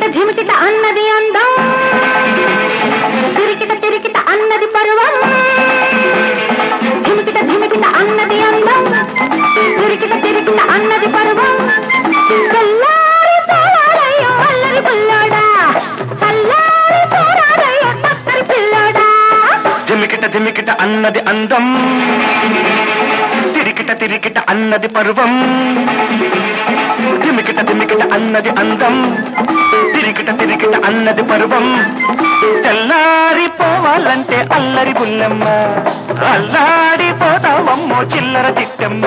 ధిమికిట ధిమికిట అన్నది అందం తిరికిట తిరికిట అన్నది పరువం ధిమికిట ధిమికిట అన్నది అందం తిరికిట తిరికిట అన్నది పరువం చల్లారి పోరాడయ్యో అల్లరి పుల్లాడా చల్లారి పోరాడయ్యో చక్కరి పిల్లాడా జిమికిట జిమికిట అన్నది అందం తిరికిట తిరికిట అన్నది పర్వం జిమికిట జిమికిట అన్నది అందం తిరికిట తిరికిట అన్నది పర్వం తెల్లారిపోవాలంటే అల్లరి బుల్లమ్మ అల్లాడిపోతావమ్మో చిల్లర చిట్టమ్మ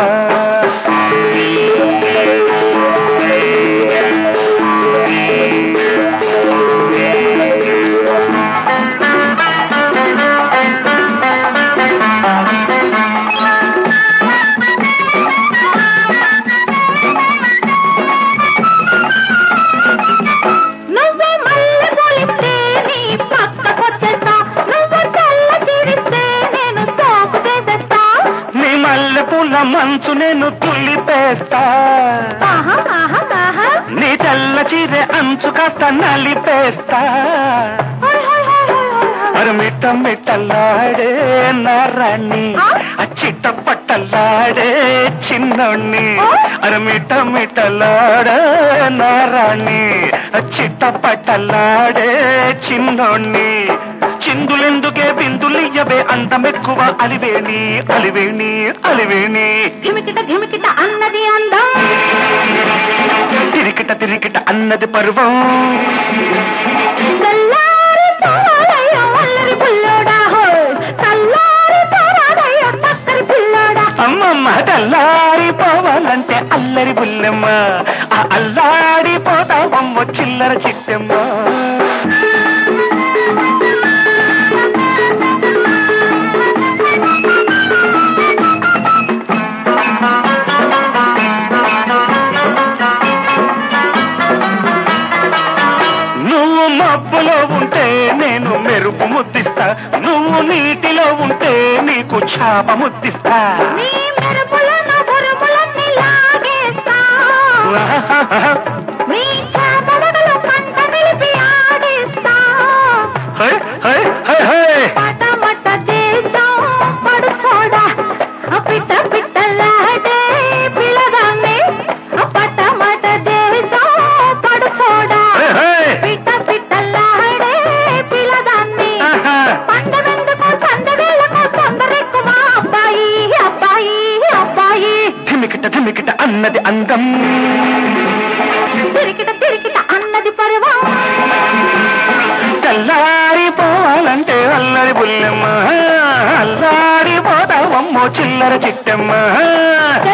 నువ్వు మల్లె పోలిస్తే నీ పక్కకొచ్చేస్తా నువ్వు తెల్ల తీరిస్తే నేను సోపు చేసేస్తా నీ మల్లె పూల మంచు నేను తుల్లిపేస్తా ఆహా ఆహా ఆహా నీ తెల్ల చీరె అంచు కాస్త నలిపేస్తా హాయ్ హాయ్ హాయ్ హాయ్ హాయ్ అర మిట్ట మిట్టలాడే నారాణి ఆ చిట్ట పట్టలాడే చిన్నోణ్ణి అర మిట్ట మిట్టలాడే నారాణి ఆ చిట్ట పట్టలాడే చిన్నోణ్ణి చిందులెందుకే బిందులియ్యవే అందమెక్కువ అలివేణి అలివేణి అలివేణి ధిమికిట ధిమికిట అన్నది అందం తిరికిట తిరికిట అన్నది పర్వం చల్లారి పోరాడయ్యో అల్లరి పుల్లోడా హోయ్ చల్లారి పోరాడయ్యో చక్కరి పిల్లోడా అమ్మమ్మ తెల్లారిపోవాలంటే అల్లరి బుల్లెమ్మ ఆ అల్లాడిపోతావమ్మ చిల్లర చిట్టమ్మ నువ్వు మబ్బులో ఉంటే నేను మెరుపు ముద్దిస్తా నువ్వు నీటిలో ఉంటే నీకు చాప ముద్దిస్తా నీ మెరుపులను బురుములన్నీ లాగేస్తా నీ చేపడగలు పంట నిలిపి ఆడిస్తా హై, హై, హై, హై. పటమట దేశం పడుకోడా పిట్ట పిట్టలాడే పిల్లగానే పటమట దేశం పడుకోడా హై, హై. పిట్ట పిట్టలాడే పిల్లగాన్ని ఆహా. పండవెందుకు సందవేలకు తొందరెక్కువ అబ్బాయి అబ్బాయి అబ్బాయి ధిమికిట ధిమికిట అన్నది అందం తిరికిట తిరికిట అన్నది పర్వం తెల్లారిపోవాలంటే అల్లరి బుల్లెమ్మ అల్లాడిపోతావమ్మో చిల్లర చిట్టమ్మ